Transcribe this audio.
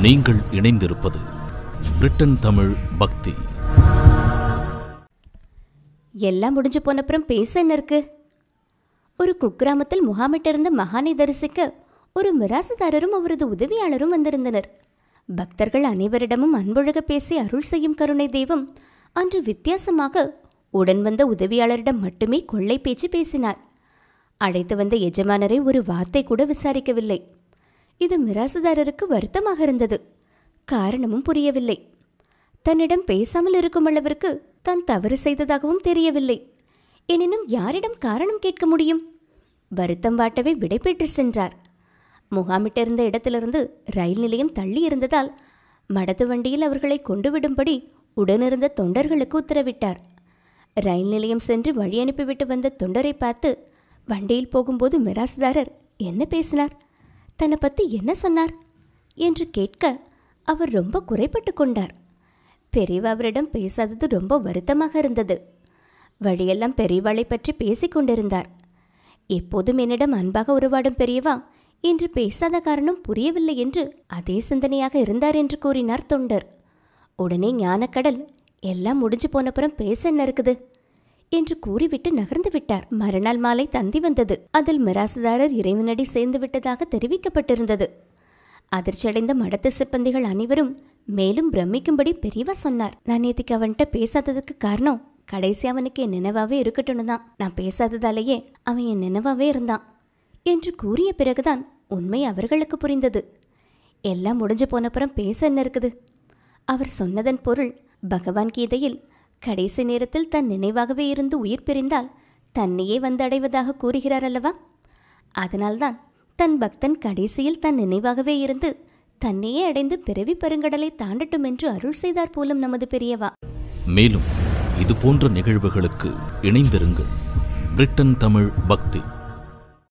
நீங்கள் இணைந்திருப்பது பிரிட்டன் தமிழ் பக்தி எல்லாம் முடிஞ்சு போனப்புறம் பேச என்ன இருக்கு ஒரு குக்கிராமத்தில் முகாமிட்டிருந்த மகானை தரிசிக்க ஒரு மிராசுதாரரும் அவரது உதவியாளரும் வந்திருந்தனர் பக்தர்கள் அனைவரிடமும் அன்பொழுக பேசி அருள் செய்யும் கருணை தெய்வம் அன்று வித்தியாசமாக உடன் வந்த உதவியாளரிடம் மட்டுமே கொள்ளை பேச்சு பேசினார் அழைத்து வந்த எஜமானரை ஒரு வார்த்தை கூட விசாரிக்கவில்லை இது மிராசுதாரருக்கு வருத்தமாக இருந்தது காரணமும் புரியவில்லை தன்னிடம் பேசாமல் இருக்கும் அளவிற்கு தான் தவறு செய்ததாகவும் தெரியவில்லை எனினும் யாரிடம் காரணம் கேட்க முடியும் வருத்தம் வாட்டவே விடைபெற்று சென்றார் முகாமிட்டிருந்த இடத்திலிருந்து ரயில் நிலையம் தள்ளி இருந்ததால் மடத்து வண்டியில் அவர்களை கொண்டுவிடும்படி உடனிருந்த தொண்டர்களுக்கு உத்தரவிட்டார் ரயில் நிலையம் சென்று வழி அனுப்பிவிட்டு வந்த தொண்டரை பார்த்து வண்டியில் போகும்போது மிராசுதாரர் என்ன பேசினார் தன்னை பற்றி என்ன சொன்னார் என்று கேட்க அவர் ரொம்ப குறைப்பட்டு கொண்டார் பெரியவா அவரிடம் பேசாதது ரொம்ப வருத்தமாக இருந்தது வழியெல்லாம் பெரியவாளை பற்றி பேசிக் கொண்டிருந்தார் எப்போதும் என்னிடம் அன்பாக உருவாடும் பெரியவா இன்று பேசாத காரணம் புரியவில்லை என்று அதே சிந்தனையாக இருந்தார் என்று கூறினார் தொண்டர் உடனே ஞானக்கடல் எல்லாம் முடிஞ்சு போனப்புறம் பேச என்ன இருக்குது என்று கூறிவிட்டு நகர்ந்து விட்டார் மறுநாள் மாலை தந்தி வந்தது அதில் மிராசுதாரர் இறைவனடி சேர்ந்து விட்டதாக தெரிவிக்கப்பட்டிருந்தது அதிர்ச்சியடைந்த மடத்து சிப்பந்திகள் அனைவரும் மேலும் பிரமிக்கும்படி பெரியவா சொன்னார் நான் நேத்திக்கு அவன்கிட்ட பேசாததுக்கு காரணம் கடைசி அவனுக்கு என் நினைவாவே இருக்கட்டும்னு தான் நான் பேசாததாலேயே அவன் என் நினைவாவே இருந்தான் என்று கூறிய பிறகுதான் உண்மை அவர்களுக்கு புரிந்தது எல்லாம் முடிஞ்சு போனப்புறம் பேச என்ன இருக்குது அவர் சொன்னதன் பொருள் பகவான் கீதையில் கடைசி நேரத்தில் தன் நினைவாகவே இருந்து உயிர் பிரிந்தால் தன்னையே வந்து அடைவதாக கூறுகிறார் அல்லவா அதனால்தான் தன் பக்தன் கடைசியில் தன் நினைவாகவே இருந்து தன்னையே அடைந்து பிறவி பெருங்கடலை தாண்டட்டும் என்று அருள் செய்தார் போலும் நமது பெரியவா மேலும் இது போன்ற நிகழ்வுகளுக்கு இணைந்திருங்கள் பிரிட்டன் தமிழ் பக்தி